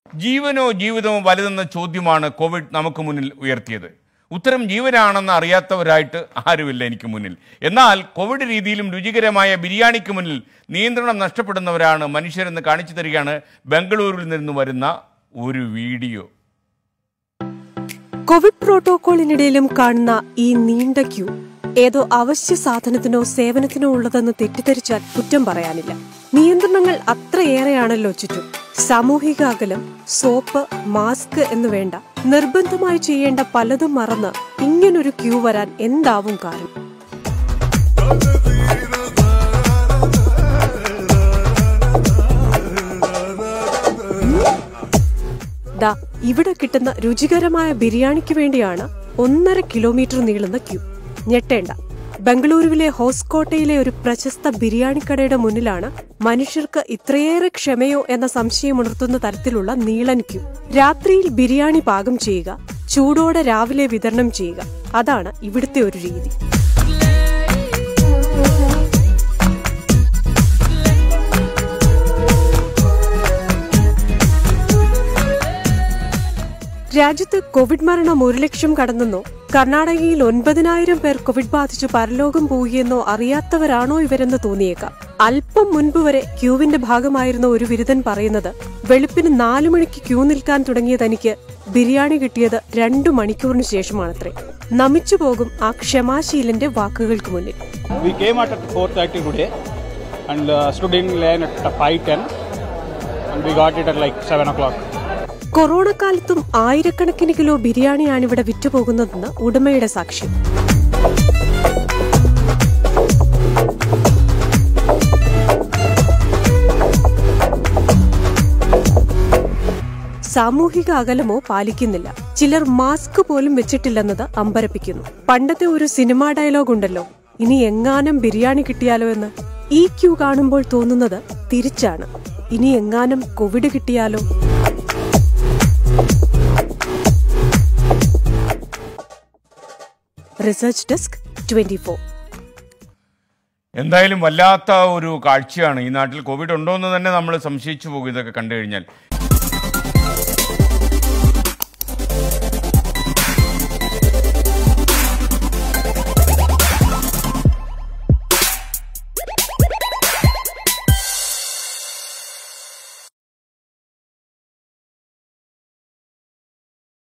ജീവനോ ജീവിതമോ വലുതെന്ന ചോദ്യമാണ് കോവിഡ് നമുക്ക് മുന്നിൽ ഉയർത്തിയത് ഉത്തരം ജീവനാണെന്ന് അറിയാത്തവരായിട്ട് ആരുമില്ല എനിക്ക് മുന്നിൽ എന്നാൽ കോവിഡ് രീതിയിലും രുചികരമായ ബിരിയാണിക്ക് മുന്നിൽ നിയന്ത്രണം നഷ്ടപ്പെടുന്നവരാണ് മനുഷ്യരെന്ന് കാണിച്ചു തരികയാണ് ബംഗളൂരുവിൽ നിന്ന് വരുന്ന ഒരു വീഡിയോ കോവിഡ് പ്രോട്ടോകോളിനിടയിലും കാണുന്ന ഈ നീണ്ട ക്യൂ ഏതോ അവശ്യ സാധനത്തിനോ സേവനത്തിനോ ഉള്ളതെന്ന് തെറ്റിദ്ധരിച്ചാൽ കുറ്റം പറയാനില്ല നിയന്ത്രണങ്ങൾ അത്രയേറെയാണല്ലോ ചുറ്റും സാമൂഹിക അകലം സോപ്പ് മാസ്ക് എന്ന് വേണ്ട നിർബന്ധമായി ചെയ്യേണ്ട പലതും മറന്ന് ഇങ്ങനൊരു ക്യൂ വരാൻ എന്താവും കാരണം ദാ ഇവിടെ കിട്ടുന്ന രുചികരമായ ബിരിയാണിക്ക് വേണ്ടിയാണ് ഒന്നര കിലോമീറ്റർ നീളുന്ന ക്യൂ ഞെട്ടേണ്ട ബംഗളൂരുവിലെ ഹോസ്കോട്ടയിലെ ഒരു പ്രശസ്ത ബിരിയാണി കടയുടെ മുന്നിലാണ് മനുഷ്യർക്ക് ഇത്രയേറെ ക്ഷമയോ എന്ന സംശയമുണർത്തുന്ന തരത്തിലുള്ള നീളൻ ക്യൂ രാത്രിയിൽ ബിരിയാണി പാകം ചെയ്യുക ചൂടോടെ രാവിലെ വിതരണം ചെയ്യുക അതാണ് ഇവിടുത്തെ ഒരു രീതി രാജ്യത്ത് കോവിഡ് മരണം ഒരു ലക്ഷം കടന്നെന്നോ കർണാടകയിൽ ഒൻപതിനായിരം പേർ കോവിഡ് ബാധിച്ച് പരലോകം പോവുകയെന്നോ അറിയാത്തവരാണോ ഇവരെന്ന് തോന്നിയേക്കാം അല്പം മുൻപ് വരെ ക്യൂവിന്റെ ഭാഗമായിരുന്ന ഒരു വിരുദ്ധൻ പറയുന്നത് വെളുപ്പിന് നാലു മണിക്ക് ക്യൂ നിൽക്കാൻ തുടങ്ങിയ തനിക്ക് ബിരിയാണി കിട്ടിയത് രണ്ടു മണിക്കൂറിന് ശേഷമാണത്രേ നമിച്ചു പോകും ആ ക്ഷമാശീലന്റെ വാക്കുകൾക്ക് മുന്നിൽ We came at 4.30 today and uh, stood in line at 5.10 and we got it at like 7 o'clock. Corona കാലത്തും ആയിരക്കണക്കിന് കിലോ ബിരിയാണിയാണ് ഇവിടെ വിറ്റുപോകുന്നതെന്ന് ഉടമയുടെ സാക്ഷ്യം സാമൂഹിക അകലമോ പാലിക്കുന്നില്ല ചിലർ മാസ്ക് പോലും വെച്ചിട്ടില്ലെന്നത് അമ്പരപ്പിക്കുന്നു പണ്ടത്തെ ഒരു സിനിമാ ഡയലോഗ് ഉണ്ടല്ലോ ഇനി എങ്ങാനും ബിരിയാണി കിട്ടിയാലോ എന്ന് ഈ ക്യൂ കാണുമ്പോൾ തോന്നുന്നത് തിരിച്ചാണ് ഇനി എങ്ങാനും കോവിഡ് കിട്ടിയാലോ റിസർച്ച് ഡെസ്ക് ട്വന്റി ഫോർ എന്തായാലും വല്ലാത്ത ഒരു കാഴ്ചയാണ് ഈ നാട്ടിൽ കോവിഡ് ഉണ്ടോ എന്ന് തന്നെ നമ്മൾ സംശയിച്ചു പോകും ഇതൊക്കെ കണ്ടു കഴിഞ്ഞാൽ